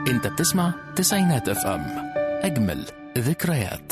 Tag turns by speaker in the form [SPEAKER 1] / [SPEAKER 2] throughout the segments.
[SPEAKER 1] انت بتسمع تسعينات اف ام اجمل ذكريات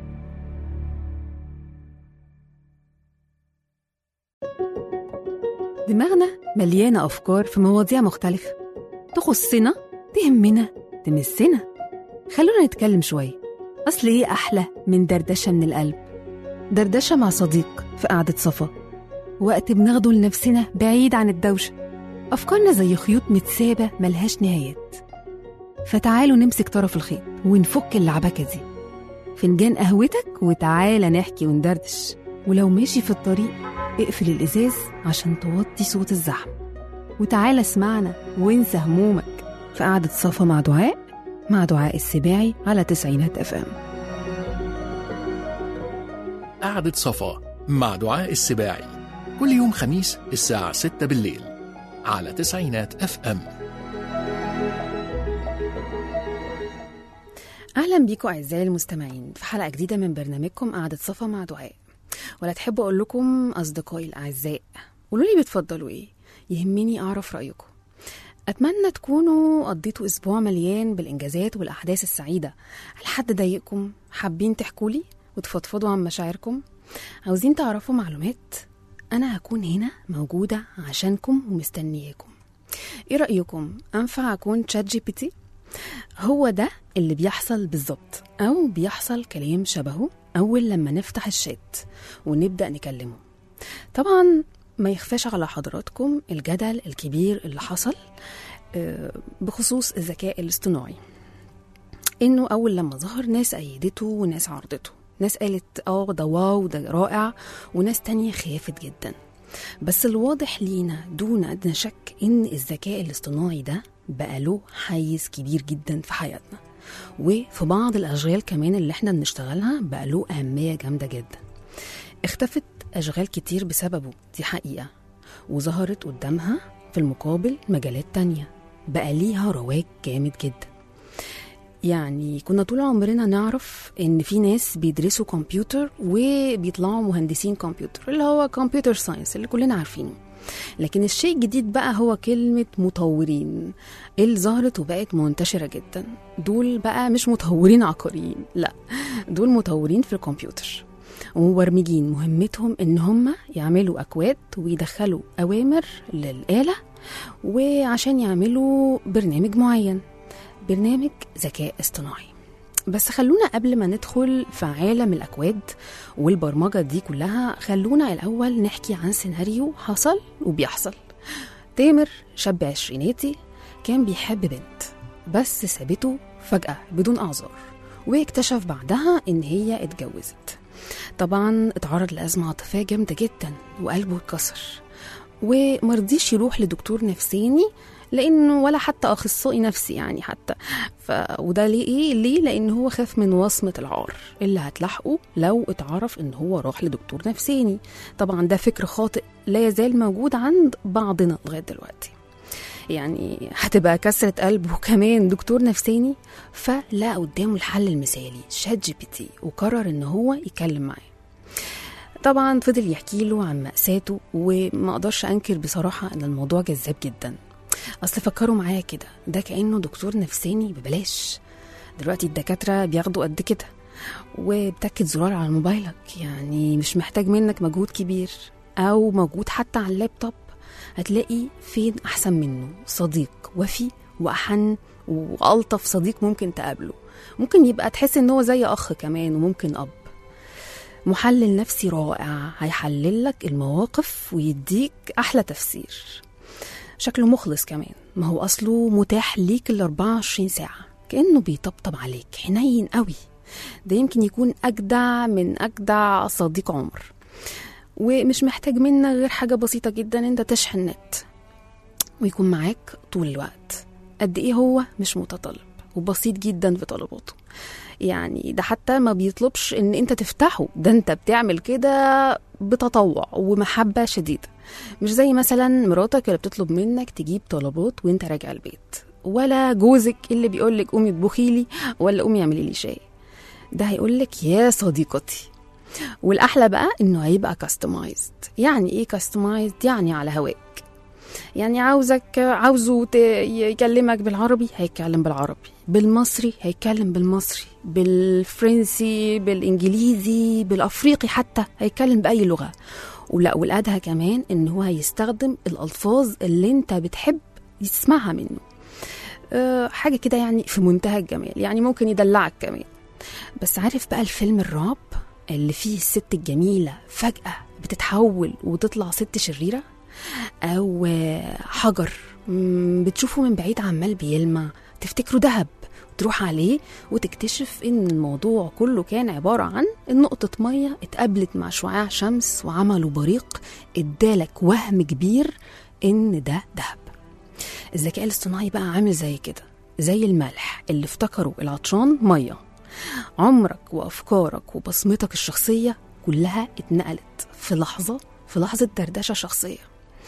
[SPEAKER 2] دماغنا مليانة أفكار في مواضيع مختلفة تخصنا تهمنا تمسنا خلونا نتكلم شوية أصل إيه أحلى من دردشة من القلب دردشة مع صديق في قعدة صفا وقت بناخده لنفسنا بعيد عن الدوشة أفكارنا زي خيوط متسابة ملهاش نهايات فتعالوا نمسك طرف الخيط ونفك اللعبكة دي فنجان قهوتك وتعالى نحكي وندردش ولو ماشي في الطريق اقفل الإزاز عشان توطي صوت الزحمة وتعالى اسمعنا وانسى همومك في قعدة صفا مع دعاء مع دعاء السباعي على تسعينات اف ام
[SPEAKER 1] قعدة صفا مع دعاء السباعي كل يوم خميس الساعة 6 بالليل على تسعينات اف ام
[SPEAKER 2] أهلا بيكم أعزائي المستمعين في حلقة جديدة من برنامجكم قعدة صفا مع دعاء ولا تحبوا أقول لكم أصدقائي الأعزاء قولوا لي بتفضلوا إيه يهمني أعرف رأيكم أتمنى تكونوا قضيتوا أسبوع مليان بالإنجازات والأحداث السعيدة هل حد ضايقكم حابين تحكوا لي وتفضفضوا عن مشاعركم عاوزين تعرفوا معلومات أنا هكون هنا موجودة عشانكم ومستنياكم إيه رأيكم أنفع أكون تشات جي بي تي هو ده اللي بيحصل بالظبط أو بيحصل كلام شبهه أول لما نفتح الشات ونبدأ نكلمه طبعا ما يخفاش على حضراتكم الجدل الكبير اللي حصل آه، بخصوص الذكاء الاصطناعي انه اول لما ظهر ناس ايدته وناس عرضته ناس قالت اه ده واو ده رائع وناس تانية خافت جدا بس الواضح لينا دون ادنى شك ان الذكاء الاصطناعي ده بقى له حيز كبير جدا في حياتنا وفي بعض الاشغال كمان اللي احنا بنشتغلها بقى له اهميه جامده جدا اختفت اشغال كتير بسببه دي حقيقه وظهرت قدامها في المقابل مجالات تانية بقى ليها رواج جامد جدا يعني كنا طول عمرنا نعرف ان في ناس بيدرسوا كمبيوتر وبيطلعوا مهندسين كمبيوتر اللي هو كمبيوتر ساينس اللي كلنا عارفينه لكن الشيء الجديد بقى هو كلمة مطورين اللي ظهرت وبقت منتشرة جدا دول بقى مش مطورين عقاريين لا دول مطورين في الكمبيوتر ومبرمجين مهمتهم ان هم يعملوا اكواد ويدخلوا اوامر للآلة وعشان يعملوا برنامج معين برنامج ذكاء اصطناعي بس خلونا قبل ما ندخل في عالم الأكواد والبرمجة دي كلها خلونا الأول نحكي عن سيناريو حصل وبيحصل تامر شاب عشريناتي كان بيحب بنت بس سابته فجأة بدون أعذار واكتشف بعدها إن هي اتجوزت طبعا اتعرض لأزمة عاطفية جامدة جدا وقلبه اتكسر ومرضيش يروح لدكتور نفساني لانه ولا حتى اخصائي نفسي يعني حتى ف... وده ليه ايه ليه لان هو خاف من وصمه العار اللي هتلاحقه لو اتعرف ان هو راح لدكتور نفساني طبعا ده فكر خاطئ لا يزال موجود عند بعضنا لغايه دلوقتي يعني هتبقى كسرة قلب وكمان دكتور نفساني فلا قدامه الحل المثالي شات جي بي تي وقرر ان هو يكلم معاه طبعا فضل يحكي له عن مأساته وما اقدرش انكر بصراحة ان الموضوع جذاب جدا اصل فكروا معايا كده ده كانه دكتور نفساني ببلاش دلوقتي الدكاتره بياخدوا قد كده وبتاكد زرار على موبايلك يعني مش محتاج منك مجهود كبير او مجهود حتى على اللابتوب هتلاقي فين احسن منه صديق وفي واحن والطف صديق ممكن تقابله ممكن يبقى تحس ان هو زي اخ كمان وممكن اب محلل نفسي رائع هيحلل لك المواقف ويديك احلى تفسير شكله مخلص كمان ما هو أصله متاح ليك ال 24 ساعة كأنه بيطبطب عليك حنين قوي ده يمكن يكون أجدع من أجدع صديق عمر ومش محتاج منك غير حاجة بسيطة جدا انت تشحن نت ويكون معاك طول الوقت قد ايه هو مش متطلب وبسيط جدا في طلباته يعني ده حتى ما بيطلبش ان انت تفتحه ده انت بتعمل كده بتطوع ومحبة شديدة مش زي مثلا مراتك اللي بتطلب منك تجيب طلبات وانت راجع البيت ولا جوزك اللي بيقول لك قومي اطبخي لي ولا قومي اعملي لي شاي ده هيقول لك يا صديقتي والاحلى بقى انه هيبقى كاستمايزد يعني ايه كاستمايزد يعني على هواك يعني عاوزك عاوزه ت- يكلمك بالعربي هيتكلم بالعربي بالمصري هيتكلم بالمصري بالفرنسي بالانجليزي بالافريقي حتى هيتكلم باي لغه ولا والادهى كمان ان هو هيستخدم الالفاظ اللي انت بتحب يسمعها منه أه حاجه كده يعني في منتهى الجمال يعني ممكن يدلعك كمان بس عارف بقى الفيلم الرعب اللي فيه الست الجميله فجاه بتتحول وتطلع ست شريره او آه، حجر مم، بتشوفه من بعيد عمال بيلمع تفتكره دهب تروح عليه وتكتشف ان الموضوع كله كان عبارة عن إن نقطة مية اتقابلت مع شعاع شمس وعملوا بريق ادالك وهم كبير ان ده دهب الذكاء الاصطناعي بقى عامل زي كده زي الملح اللي افتكروا العطشان مية عمرك وافكارك وبصمتك الشخصية كلها اتنقلت في لحظة في لحظة دردشة شخصية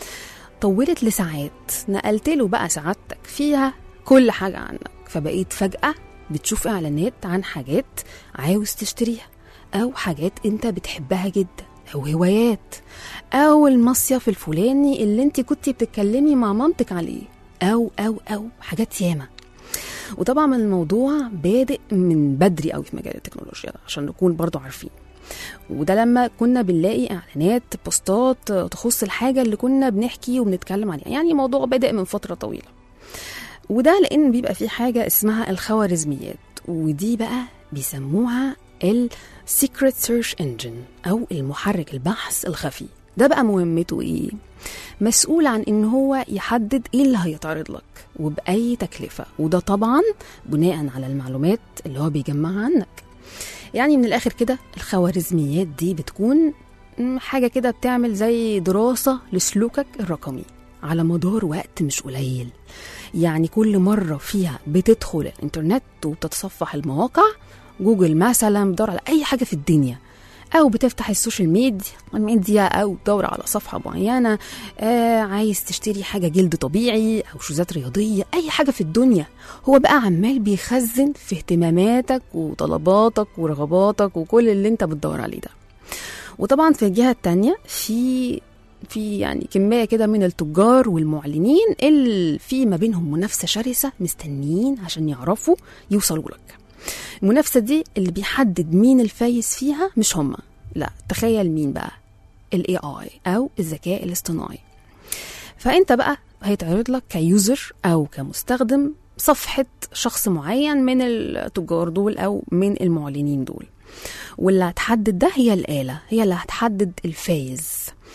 [SPEAKER 2] طولت لساعات نقلت له بقى سعادتك فيها كل حاجة عنك فبقيت فجأة بتشوف إعلانات عن حاجات عاوز تشتريها أو حاجات أنت بتحبها جدا أو هوايات أو المصيف الفلاني اللي أنت كنتي بتتكلمي مع مامتك عليه أو أو أو حاجات ياما وطبعا الموضوع بادئ من بدري قوي في مجال التكنولوجيا ده عشان نكون برضو عارفين وده لما كنا بنلاقي اعلانات بوستات تخص الحاجه اللي كنا بنحكي وبنتكلم عليها يعني موضوع بادئ من فتره طويله وده لان بيبقى في حاجه اسمها الخوارزميات ودي بقى بيسموها السيكريت سيرش انجن او المحرك البحث الخفي ده بقى مهمته ايه مسؤول عن ان هو يحدد ايه اللي هيتعرض لك وباي تكلفه وده طبعا بناء على المعلومات اللي هو بيجمعها عنك يعني من الاخر كده الخوارزميات دي بتكون م، حاجه كده بتعمل زي دراسه لسلوكك الرقمي على مدار وقت مش قليل يعني كل مرة فيها بتدخل الإنترنت وبتتصفح المواقع جوجل مثلا بتدور على أي حاجة في الدنيا أو بتفتح السوشيال ميديا ميديا أو تدور على صفحة معينة آه عايز تشتري حاجة جلد طبيعي أو شوزات رياضية أي حاجة في الدنيا هو بقى عمال بيخزن في اهتماماتك وطلباتك ورغباتك وكل اللي انت بتدور عليه ده وطبعا في الجهة التانية في في يعني كمية كده من التجار والمعلنين اللي في ما بينهم منافسة شرسة مستنيين عشان يعرفوا يوصلوا لك المنافسة دي اللي بيحدد مين الفايز فيها مش هما لا تخيل مين بقى الاي اي او الذكاء الاصطناعي فانت بقى هيتعرض لك كيوزر او كمستخدم صفحة شخص معين من التجار دول او من المعلنين دول واللي هتحدد ده هي الآلة هي اللي هتحدد الفايز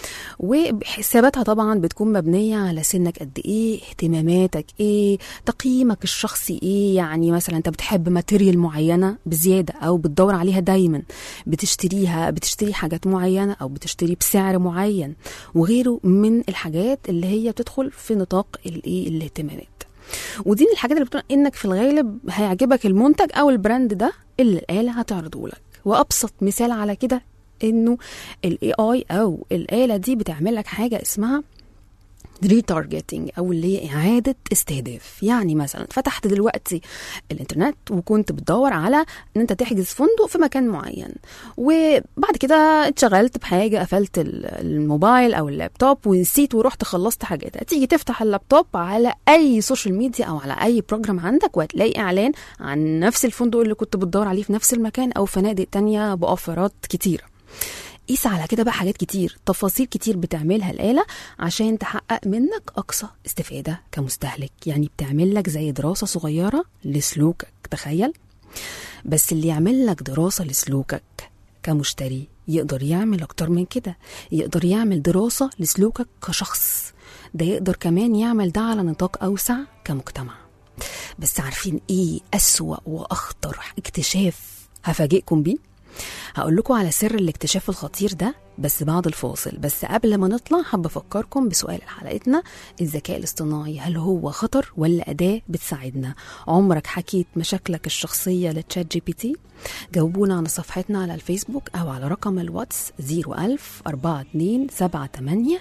[SPEAKER 2] وحساباتها طبعا بتكون مبنية على سنك قد ايه اهتماماتك ايه تقييمك الشخصي ايه يعني مثلا انت بتحب ماتيريال معينة بزيادة او بتدور عليها دايما بتشتريها بتشتري حاجات معينة او بتشتري بسعر معين وغيره من الحاجات اللي هي بتدخل في نطاق الايه الاهتمامات ودي من الحاجات اللي بتقول انك في الغالب هيعجبك المنتج او البراند ده اللي الآلة هتعرضه لك وابسط مثال على كده انه الاي اي او الاله دي بتعمل لك حاجه اسمها ريتارجيتنج او اللي هي اعاده استهداف يعني مثلا فتحت دلوقتي الانترنت وكنت بتدور على ان انت تحجز فندق في مكان معين وبعد كده اتشغلت بحاجه قفلت ال- الموبايل او اللابتوب ونسيت ورحت خلصت حاجات هتيجي تفتح اللابتوب على اي سوشيال ميديا او على اي بروجرام عندك وهتلاقي اعلان عن نفس الفندق اللي كنت بتدور عليه في نفس المكان او فنادق تانية باوفرات كتيره قيس على كده بقى حاجات كتير تفاصيل كتير بتعملها الآلة عشان تحقق منك أقصى استفادة كمستهلك يعني بتعمل لك زي دراسة صغيرة لسلوكك تخيل بس اللي يعمل لك دراسة لسلوكك كمشتري يقدر يعمل أكتر من كده يقدر يعمل دراسة لسلوكك كشخص ده يقدر كمان يعمل ده على نطاق أوسع كمجتمع بس عارفين إيه أسوأ وأخطر اكتشاف هفاجئكم بيه هقول لكم على سر الاكتشاف الخطير ده بس بعد الفاصل بس قبل ما نطلع حابة أفكركم بسؤال حلقتنا الذكاء الاصطناعي هل هو خطر ولا أداة بتساعدنا عمرك حكيت مشاكلك الشخصية لتشات جي بي تي جاوبونا على صفحتنا على الفيسبوك أو على رقم الواتس 01000 42 78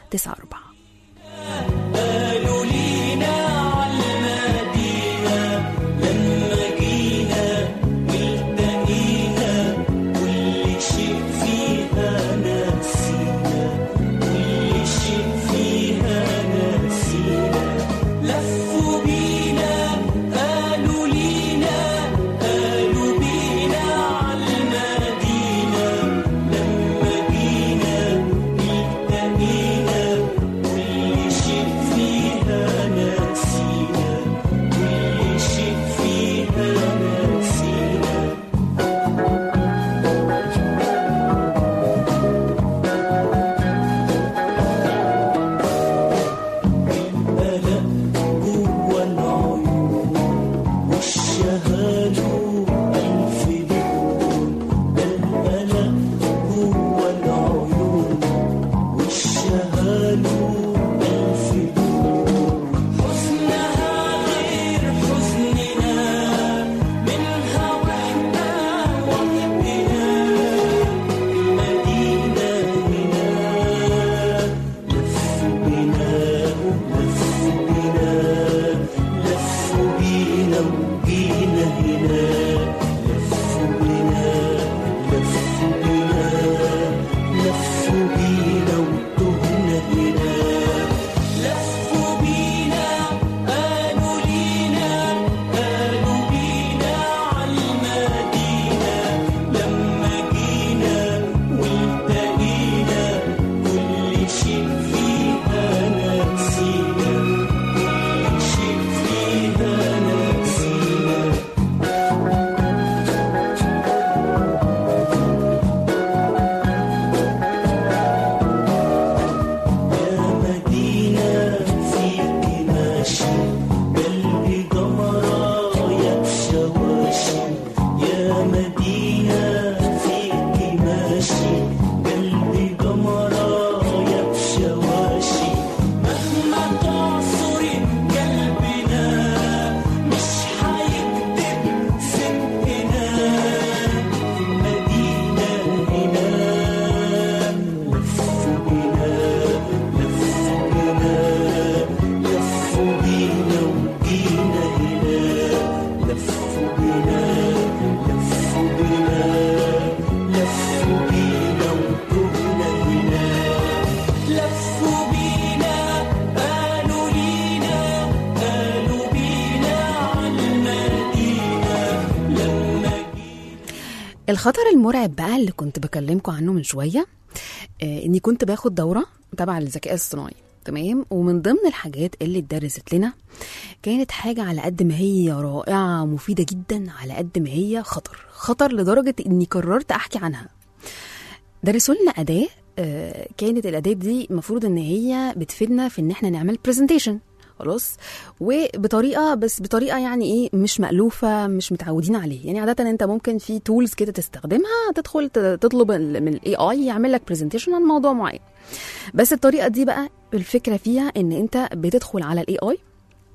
[SPEAKER 2] 94
[SPEAKER 3] قالوا لينا عالمدينة لما جينا والتقينا كل شيء فيها نسينا كل شيء فيها نسينا
[SPEAKER 2] الخطر المرعب بقى اللي كنت بكلمكم عنه من شويه آه اني كنت باخد دوره تبع الذكاء الاصطناعي تمام ومن ضمن الحاجات اللي اتدرست لنا كانت حاجه على قد ما هي رائعه ومفيده جدا على قد ما هي خطر خطر لدرجه اني قررت احكي عنها درسوا لنا اداه آه، كانت الاداه دي المفروض ان هي بتفيدنا في ان احنا نعمل برزنتيشن خلاص وبطريقه بس بطريقه يعني ايه مش مالوفه مش متعودين عليه يعني عاده انت ممكن في تولز كده تستخدمها تدخل ت- تطلب ال- من الاي اي يعمل لك برزنتيشن عن موضوع معين بس الطريقه دي بقى الفكره فيها ان انت بتدخل على الاي اي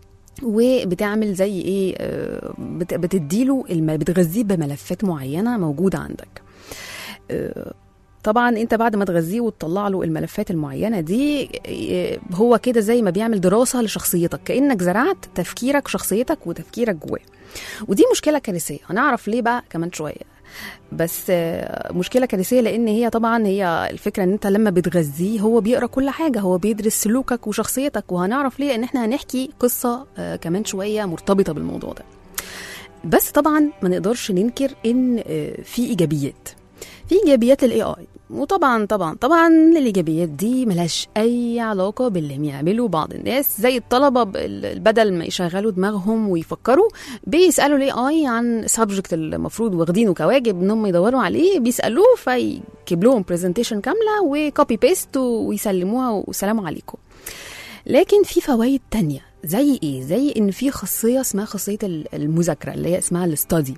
[SPEAKER 2] وبتعمل زي ايه آه، بت- بتديله الم- بتغذيه بملفات معينه موجوده عندك آه، طبعا انت بعد ما تغذيه وتطلع له الملفات المعينه دي آه، هو كده زي ما بيعمل دراسه لشخصيتك كانك زرعت تفكيرك وشخصيتك وتفكيرك جواه ودي مشكله كارثيه هنعرف ليه بقى كمان شويه بس آه، مشكله كارثيه لان هي طبعا هي الفكره ان انت لما بتغذيه هو بيقرا كل حاجه هو بيدرس سلوكك وشخصيتك وهنعرف ليه لان احنا هنحكي قصه آه، كمان شويه مرتبطه بالموضوع ده بس طبعا ما نقدرش ننكر ان آه، في ايجابيات في ايجابيات للاي اي وطبعا طبعا طبعا الايجابيات دي ملهاش اي علاقه باللي بيعملوا بعض الناس زي الطلبه ب- ال- بدل ما يشغلوا دماغهم ويفكروا بيسالوا الاي اي عن سبجكت المفروض واخدينه كواجب ان هم يدوروا عليه بيسالوه فيجيب لهم برزنتيشن كامله وكوبي بيست ويسلموها والسلام عليكم لكن في فوائد تانية زي ايه زي ان في خاصيه اسمها خاصيه ال- المذاكره اللي هي اسمها الاستادي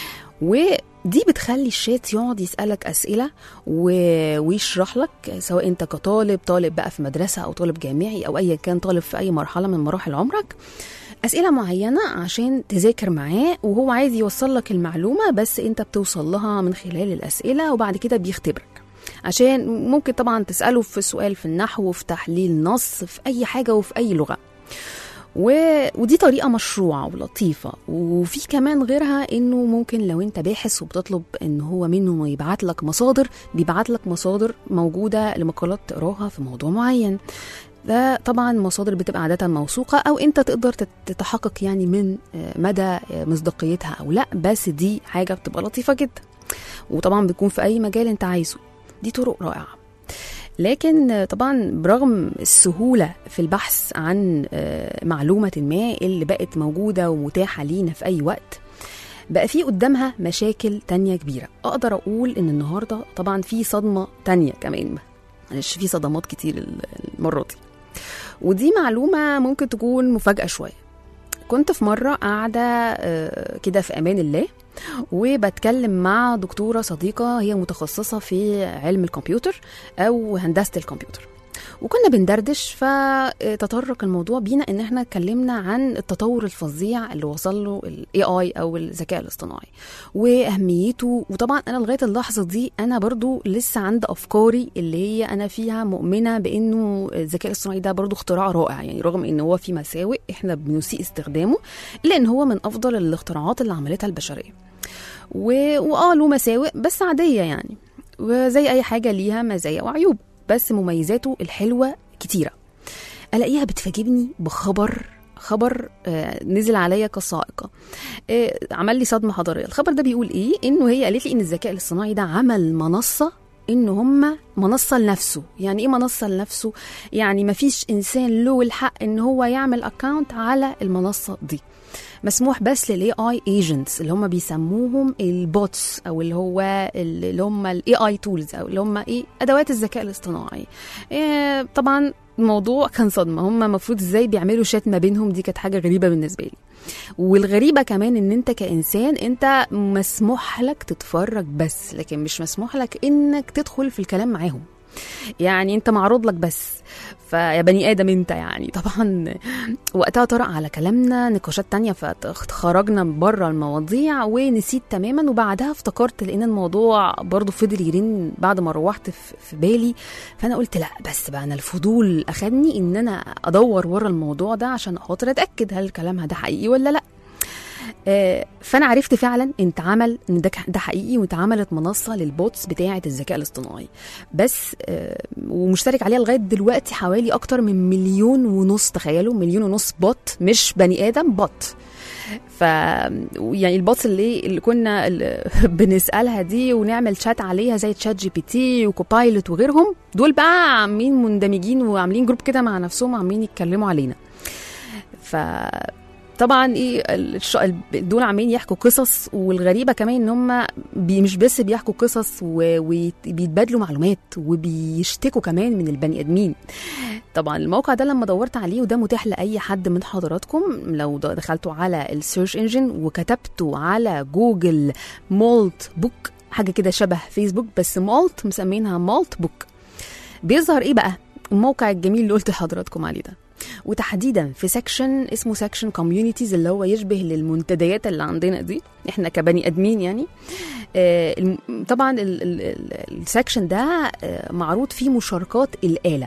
[SPEAKER 2] ودي بتخلي الشات يقعد يسألك أسئلة و... ويشرح لك سواء أنت كطالب طالب بقى في مدرسة أو طالب جامعي أو أيا كان طالب في أي مرحلة من مراحل عمرك أسئلة معينة عشان تذاكر معاه وهو عايز يوصل لك المعلومة بس أنت بتوصل لها من خلال الأسئلة وبعد كده بيختبرك عشان ممكن طبعا تسأله في سؤال في النحو في تحليل نص في أي حاجة وفي أي لغة و... ودي طريقة مشروعة ولطيفة وفي كمان غيرها انه ممكن لو انت باحث وبتطلب ان هو منه يبعت لك مصادر بيبعت لك مصادر موجودة لمقالات تقراها في موضوع معين ده طبعا مصادر بتبقى عادة موثوقة أو أنت تقدر تت- تتحقق يعني من آه، مدى آه، مصداقيتها أو لا بس دي حاجة بتبقى لطيفة جدا وطبعا بتكون في أي مجال أنت عايزه دي طرق رائعة لكن آه، طبعا برغم السهولة في البحث عن آه، معلومة ما اللي بقت موجودة ومتاحة لينا في أي وقت بقى في قدامها مشاكل تانية كبيرة أقدر أقول إن النهاردة طبعا في صدمة تانية كمان معلش في صدمات كتير ال- المرة دي ودي معلومة ممكن تكون مفاجأة شوية كنت في مرة قاعدة آه، كده في أمان الله وبتكلم مع دكتورة صديقة هي متخصصة في علم الكمبيوتر أو هندسة الكمبيوتر وكنا بندردش فتطرق الموضوع بينا ان احنا اتكلمنا عن التطور الفظيع اللي وصل له الاي اي او الذكاء الاصطناعي واهميته وطبعا انا لغايه اللحظه دي انا برضو لسه عند افكاري اللي هي انا فيها مؤمنه بانه الذكاء الاصطناعي ده برضو اختراع رائع يعني رغم ان هو في مساوئ احنا بنسيء استخدامه الا ان هو من افضل الاختراعات اللي عملتها البشريه و... واه له مساوئ بس عاديه يعني وزي اي حاجه ليها مزايا وعيوب بس مميزاته الحلوه كتيره الاقيها بتفاجئني بخبر خبر آه نزل عليا كصاعقه آه عمل لي صدمه حضاريه الخبر ده بيقول ايه انه هي قالت لي ان الذكاء الاصطناعي ده عمل منصه ان هم منصه لنفسه يعني ايه منصه لنفسه يعني مفيش انسان له الحق ان هو يعمل اكاونت على المنصه دي مسموح بس للاي اي ايجنتس اللي هم بيسموهم البوتس او اللي هو اللي هم الاي اي تولز او اللي هم ايه ادوات الذكاء الاصطناعي إيه طبعا الموضوع كان صدمه هم المفروض ازاي بيعملوا شات ما بينهم دي كانت حاجه غريبه بالنسبه لي والغريبه كمان ان انت كانسان انت مسموح لك تتفرج بس لكن مش مسموح لك انك تدخل في الكلام معاهم يعني انت معروض لك بس فيا بني ادم انت يعني طبعا وقتها طرق على كلامنا نقاشات تانية فخرجنا بره المواضيع ونسيت تماما وبعدها افتكرت لان الموضوع برضو فضل يرن بعد ما روحت في في بالي فانا قلت لا بس بقى انا الفضول اخدني ان انا ادور ورا الموضوع ده عشان خاطر اتاكد هل كلامها ده حقيقي ولا لا آه، فانا عرفت فعلا ان اتعمل ان ده ده حقيقي واتعملت منصه للبوتس بتاعه الذكاء الاصطناعي بس آه، ومشترك عليها لغايه دلوقتي حوالي اكتر من مليون ونص تخيلوا مليون ونص بوت مش بني ادم بوت ف يعني البوتس اللي اللي كنا اللي بنسالها دي ونعمل شات عليها زي تشات جي بي تي وكوبايلوت وغيرهم دول بقى عاملين مندمجين وعاملين جروب كده مع نفسهم عاملين يتكلموا علينا ف طبعا ايه الش- دول عاملين يحكوا قصص والغريبه كمان ان هم بي مش بس بيحكوا قصص و- وبيتبادلوا معلومات وبيشتكوا كمان من البني ادمين طبعا الموقع ده لما دورت عليه وده متاح لاي حد من حضراتكم لو د- دخلتوا على السيرش انجن وكتبتوا على جوجل مولت بوك حاجه كده شبه فيسبوك بس مولت مسمينها مولت بوك بيظهر ايه بقى الموقع الجميل اللي قلت لحضراتكم عليه ده وتحديدا في سكشن اسمه سكشن كوميونيتيز اللي هو يشبه للمنتديات اللي عندنا دي احنا كبني ادمين يعني آه، الم- طبعا السكشن ده آه، معروض فيه مشاركات الاله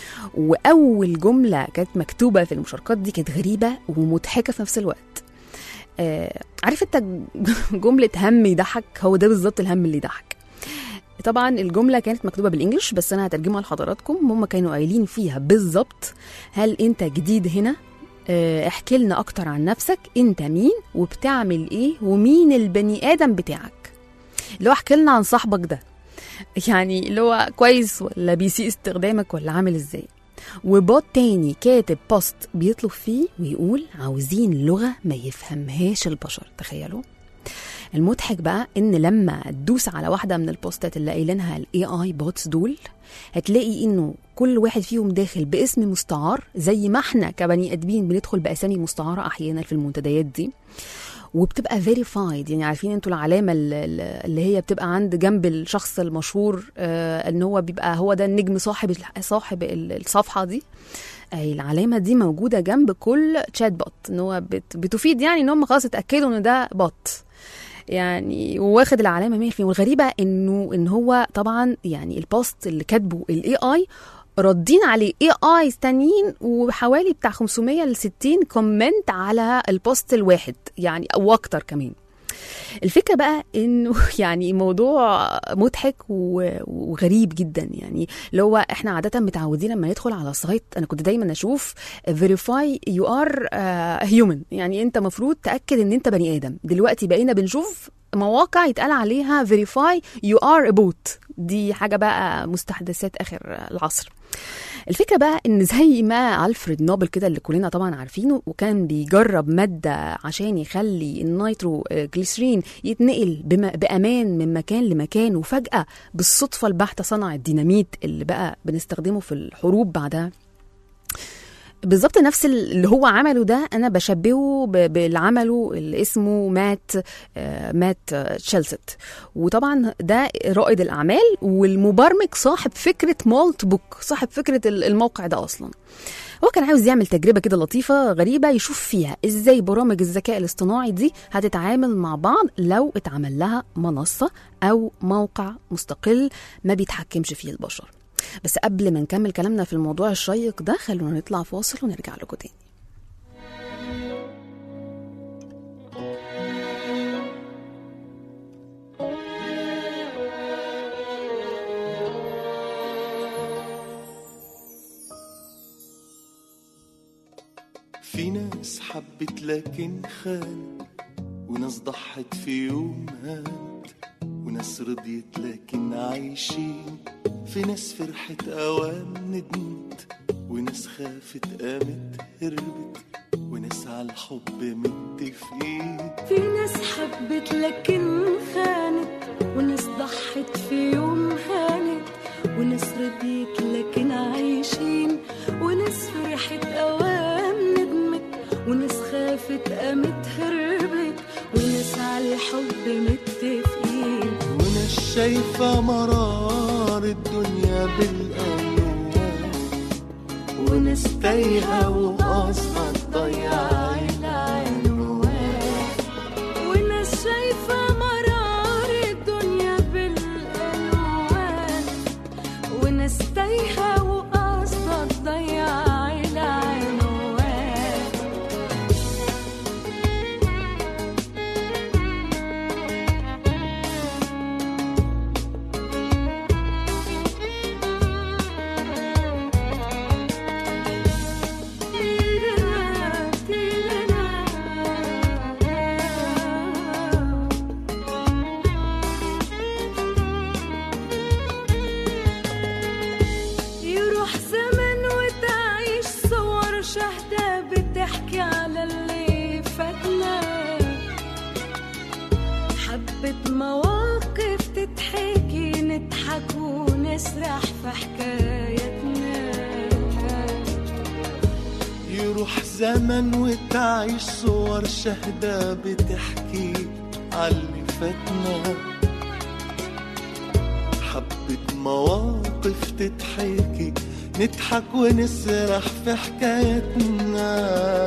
[SPEAKER 2] واول جمله كانت مكتوبه في المشاركات دي كانت غريبه ومضحكه في نفس الوقت آه، عارف انت جمله هم يضحك هو ده بالظبط الهم اللي يضحك طبعا الجمله كانت مكتوبه بالانجلش بس انا هترجمها لحضراتكم هم كانوا قايلين فيها بالظبط هل انت جديد هنا آه، احكي لنا اكتر عن نفسك انت مين وبتعمل ايه ومين البني ادم بتاعك اللي هو احكي لنا عن صاحبك ده يعني اللي هو كويس ولا بيسيء استخدامك ولا عامل ازاي وبوت تاني كاتب بوست بيطلب فيه ويقول عاوزين لغة ما يفهمهاش البشر تخيلوا المضحك بقى ان لما تدوس على واحده من البوستات اللي قايلينها الاي اي بوتس دول هتلاقي انه كل واحد فيهم داخل باسم مستعار زي ما احنا كبني ادمين بندخل باسامي مستعاره احيانا في المنتديات دي وبتبقى فيريفايد يعني عارفين انتوا العلامه ال- ال- اللي هي بتبقى عند جنب الشخص المشهور آه ان هو بيبقى هو ده النجم صاحب ال- صاحب ال- الصفحه دي اي العلامه دي موجوده جنب كل تشات بوت ان هو بت بتفيد يعني ان هم خلاص اتاكدوا ان ده بوت يعني واخد العلامه 100% والغريبه انه ان هو طبعا يعني البوست اللي كاتبه الاي اي ردين عليه اي اي تانيين وحوالي بتاع 500 ل 60 كومنت على البوست الواحد يعني او اكتر كمان الفكره بقى انه يعني موضوع مضحك و- وغريب جدا يعني اللي هو احنا عاده متعودين لما ندخل على سايت انا كنت دايما اشوف فيريفاي يو ار هيومن يعني انت مفروض تاكد ان انت بني ادم دلوقتي بقينا بنشوف مواقع يتقال عليها فيريفاي يو ار بوت دي حاجه بقى مستحدثات اخر العصر الفكره بقى ان زي ما الفريد نوبل كده اللي كلنا طبعا عارفينه وكان بيجرب ماده عشان يخلي النيترو جليسرين يتنقل بم- بامان من مكان لمكان وفجاه بالصدفه البحته صنع الديناميت اللي بقى بنستخدمه في الحروب بعدها بالظبط نفس اللي هو عمله ده انا بشبهه ب- باللي عمله اللي اسمه مات آه، مات آه، تشيلسيت وطبعا ده رائد الاعمال والمبرمج صاحب فكره مولت بوك صاحب فكره ال- الموقع ده اصلا هو كان عاوز يعمل تجربه كده لطيفه غريبه يشوف فيها ازاي برامج الذكاء الاصطناعي دي هتتعامل مع بعض لو اتعمل لها منصه او موقع مستقل ما بيتحكمش فيه البشر بس قبل ما نكمل كلامنا في الموضوع الشيق ده خلونا نطلع فاصل ونرجع لكم تاني
[SPEAKER 4] في ناس حبت لكن خانت وناس ضحت في يوم هانت وناس رضيت لكن عايشين في ناس فرحت أوام ندمت وناس خافت قامت هربت وناس على الحب متفقين
[SPEAKER 5] في ناس حبت لكن خانت وناس ضحت في يوم هانت وناس رضيت لكن عايشين وناس فرحت أوام ندمت وناس خافت قامت هربت وناس على الحب متفقين
[SPEAKER 4] وناس شايفة مرار الدنيا بالألوان
[SPEAKER 5] وناس
[SPEAKER 4] تايهة وقصدها تضيع
[SPEAKER 5] العنوان وناس شايفة مرار الدنيا بالألوان وناس تايهة وقصدها تضيع العنوان بتحكي على اللي فاتنا حبة مواقف تتحكي نضحك ونسرح في حكايتنا
[SPEAKER 4] يروح زمن وتعيش صور شهدة بتحكي عاللي فاتنا حبة مواقف تتحكي نضحك ونسرح في حكايتنا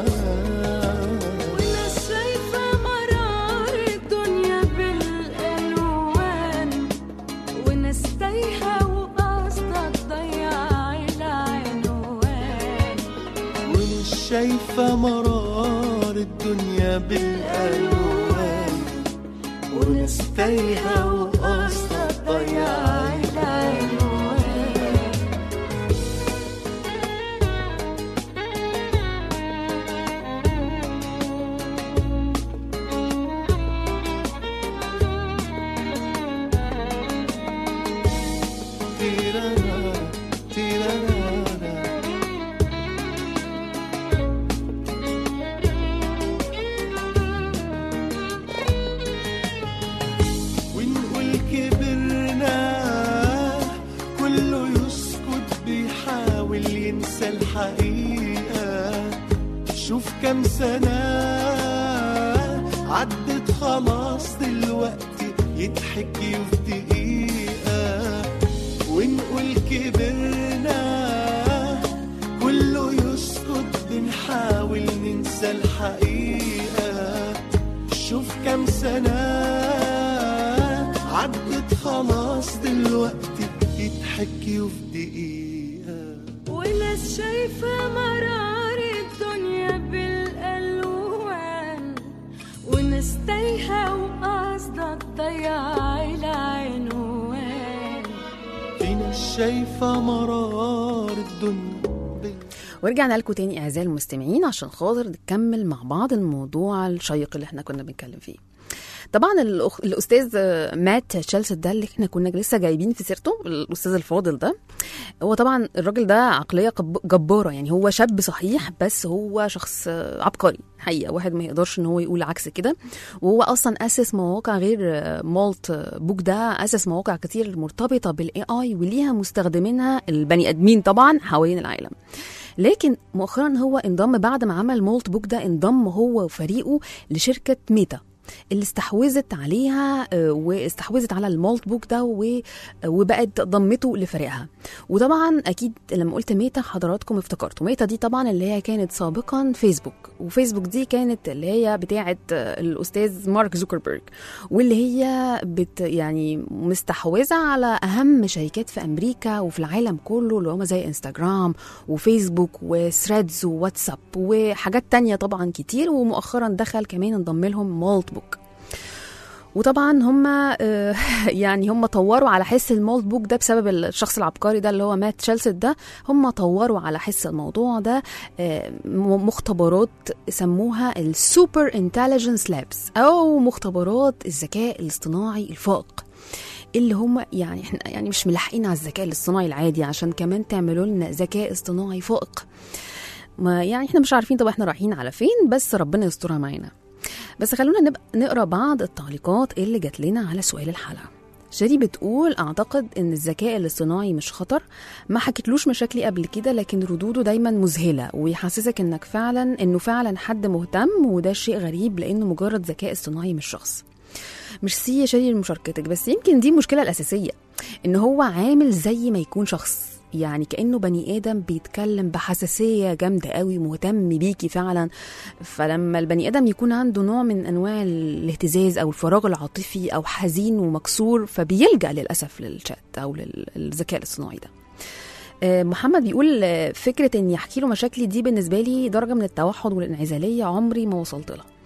[SPEAKER 5] وناس شايفة مرار الدنيا بالألوان وناس تايهة وقاصدة تضيع العنوان
[SPEAKER 4] ومش شايفة مرار الدنيا بالألوان وناس تايهة وقاصدة تضيع
[SPEAKER 5] العنوان
[SPEAKER 4] تيرارا تيرارا ونقول كبرنا كله يسكت بيحاول ينسى الحقيقة شوف كم سنة عدت خلاص دلوقتي يتحكي في دقيقة ونقول كبرنا كله يسكت بنحاول ننسى الحقيقة شوف كم سنة عدت خلاص دلوقتي يتحكي في دقيقة
[SPEAKER 5] وناس شايفة مرار الدنيا بالألوان وناس تايهة وقاصدة تضيع العنوان
[SPEAKER 4] في ناس شايفة مرار الدنيا بال-
[SPEAKER 2] ورجعنا لكم تاني اعزائي المستمعين عشان خاطر نكمل مع بعض الموضوع الشيق اللي احنا كنا بنتكلم فيه طبعا الأخ... الاستاذ آه، مات تشيلسي ده اللي احنا كنا لسه جايبين في سيرته الاستاذ الفاضل ده هو طبعا الراجل ده عقليه جب- جباره يعني هو شاب صحيح بس هو شخص آه، عبقري حقيقه واحد ما يقدرش ان هو يقول عكس كده وهو اصلا اسس مواقع غير آه، مالت آه، بوك ده اسس مواقع كتير مرتبطه بالاي اي وليها مستخدمينها البني ادمين طبعا حوالين العالم لكن مؤخرا هو انضم بعد ما عمل مولت بوك ده انضم هو وفريقه لشركه ميتا اللي استحوذت عليها آه، واستحوذت على المولت بوك ده و- وبقت ضمته لفريقها وطبعا اكيد لما قلت ميتا حضراتكم افتكرتوا ميتا دي طبعا اللي هي كانت سابقا فيسبوك وفيسبوك دي كانت اللي هي بتاعه آه، الاستاذ مارك زوكربيرج واللي هي بت يعني مستحوذه على اهم شركات في امريكا وفي العالم كله اللي هم زي انستغرام وفيسبوك وثريدز وواتساب وحاجات تانية طبعا كتير ومؤخرا دخل كمان انضم لهم مولت بوك وطبعا هم آه، يعني هم طوروا على حس المولت بوك ده بسبب الشخص العبقري ده اللي هو مات تشيلسيت ده هم طوروا على حس الموضوع ده آه، م- مختبرات سموها السوبر انتليجنس لابس او مختبرات الذكاء الاصطناعي الفائق اللي هم يعني احنا يعني مش ملاحقين على الذكاء الاصطناعي العادي عشان كمان تعملوا لنا ذكاء اصطناعي فائق ما يعني احنا مش عارفين طب احنا رايحين على فين بس ربنا يسترها معانا بس خلونا نبقى نقرا بعض التعليقات اللي جات لنا على سؤال الحلقه شادي بتقول اعتقد ان الذكاء الاصطناعي مش خطر ما حكيتلوش مشاكلي قبل كده لكن ردوده دايما مذهله ويحسسك انك فعلا انه فعلا حد مهتم وده شيء غريب لانه مجرد ذكاء اصطناعي مش شخص ميرسي يا شادي لمشاركتك بس يمكن دي المشكله الاساسيه ان هو عامل زي ما يكون شخص يعني كانه بني ادم بيتكلم بحساسيه جامده قوي مهتم بيكي فعلا فلما البني ادم يكون عنده نوع من انواع الاهتزاز او الفراغ العاطفي او حزين ومكسور فبيلجا للاسف للشات او للذكاء الاصطناعي ده آه، محمد بيقول آه، فكره اني احكي له مشاكلي دي بالنسبه لي درجه من التوحد والانعزاليه عمري ما وصلت لها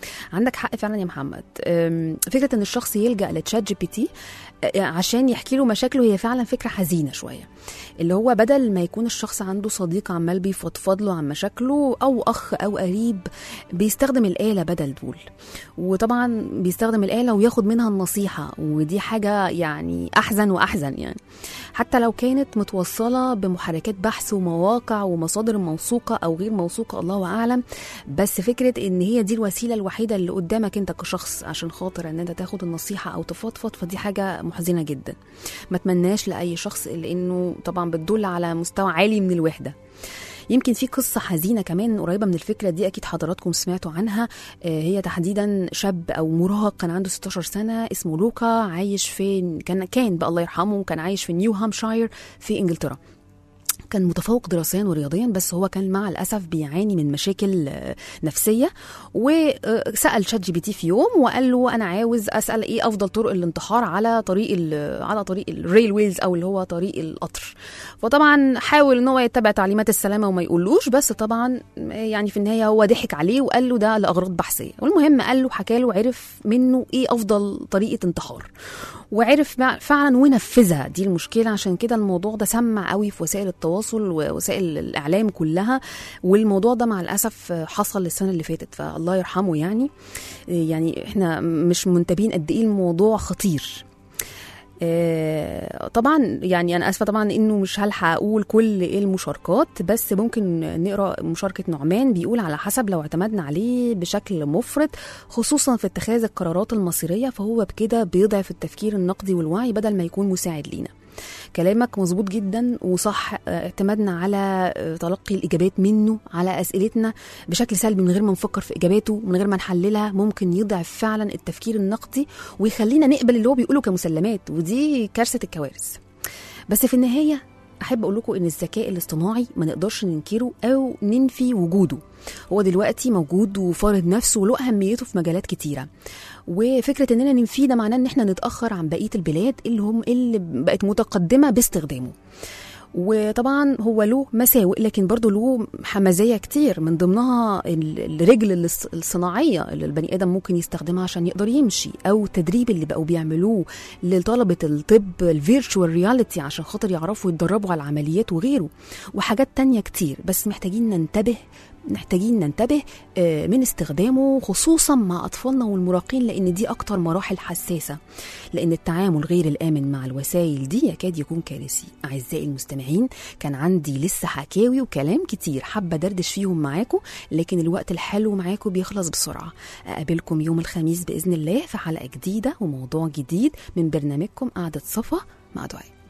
[SPEAKER 2] عندك حق فعلا يا محمد أم، فكره ان الشخص يلجا لتشات جي بي تي أه، عشان يحكي له مشاكله هي فعلا فكره حزينه شويه اللي هو بدل ما يكون الشخص عنده صديق عمال بيفضفض له عن مشاكله او اخ او قريب بيستخدم الاله بدل دول وطبعا بيستخدم الاله وياخد منها النصيحه ودي حاجه يعني احزن واحزن يعني حتى لو كانت متوصله بمحركات بحث ومواقع ومصادر موثوقه او غير موثوقه الله اعلم بس فكره ان هي دي الوسيله الوحيده اللي قدامك انت كشخص عشان خاطر ان انت تاخد النصيحه او تفضفض فدي حاجه محزنه جدا ما اتمناش لاي شخص لانه طبعا بتدل على مستوى عالي من الوحده يمكن في قصة حزينة كمان قريبة من الفكرة دي أكيد حضراتكم سمعتوا عنها آه، هي تحديدا شاب أو مراهق كان عنده 16 سنة اسمه لوكا عايش في كان كان بقى الله يرحمه كان عايش في نيو هامشاير في إنجلترا كان متفوق دراسيا ورياضيا بس هو كان مع الاسف بيعاني من مشاكل آه، نفسيه وسال شات جي بي تي في يوم وقال له انا عاوز اسال ايه افضل طرق الانتحار على طريق ال- على طريق الريل ويلز او اللي هو طريق القطر فطبعا حاول ان هو يتبع تعليمات السلامه وما يقولوش بس طبعا يعني في النهايه هو ضحك عليه وقال له ده لاغراض بحثيه والمهم قال له حكى له عرف منه ايه افضل طريقه انتحار وعرف مع- فعلا ونفذها دي المشكله عشان كده الموضوع ده سمع قوي في وسائل التواصل ووسائل الاعلام كلها والموضوع ده مع الاسف حصل السنه اللي فاتت فالله يرحمه يعني يعني احنا مش منتبهين قد ايه الموضوع خطير آه، طبعا يعني انا اسفه طبعا انه مش هلحق اقول كل المشاركات بس ممكن نقرا مشاركه نعمان بيقول على حسب لو اعتمدنا عليه بشكل مفرط خصوصا في اتخاذ القرارات المصيريه فهو بكده بيضعف التفكير النقدي والوعي بدل ما يكون مساعد لينا كلامك مظبوط جدا وصح آه، اعتمادنا على آه، تلقي الاجابات منه على اسئلتنا بشكل سلبي من غير ما نفكر في اجاباته من غير ما نحللها ممكن يضعف فعلا التفكير النقدي ويخلينا نقبل اللي هو بيقوله كمسلمات ودي كارثه الكوارث بس في النهايه احب اقول لكم ان الذكاء الاصطناعي ما نقدرش ننكره او ننفي وجوده هو دلوقتي موجود وفارض نفسه وله اهميته في مجالات كتيره وفكره اننا ننفيه ده معناه ان احنا نتاخر عن بقيه البلاد اللي هم اللي بقت متقدمه باستخدامه وطبعا هو له مساوئ لكن برضه له مزايا كتير من ضمنها ال- الرجل الص- الصناعيه اللي البني ادم ممكن يستخدمها عشان يقدر يمشي او التدريب اللي بقوا بيعملوه لطلبه الطب الفيرتشوال رياليتي عشان خاطر يعرفوا يتدربوا على العمليات وغيره وحاجات تانية كتير بس محتاجين ننتبه محتاجين ننتبه آه، من استخدامه خصوصا مع اطفالنا والمراهقين لان دي اكتر مراحل حساسه لان التعامل غير الامن مع الوسائل دي يكاد يكون كارثي اعزائي المستمعين كان عندي لسه حكاوي وكلام كتير حابه دردش فيهم معاكم لكن الوقت الحلو معاكم بيخلص بسرعه اقابلكم يوم الخميس باذن الله في حلقه جديده وموضوع جديد من برنامجكم قعده صفا مع دعاء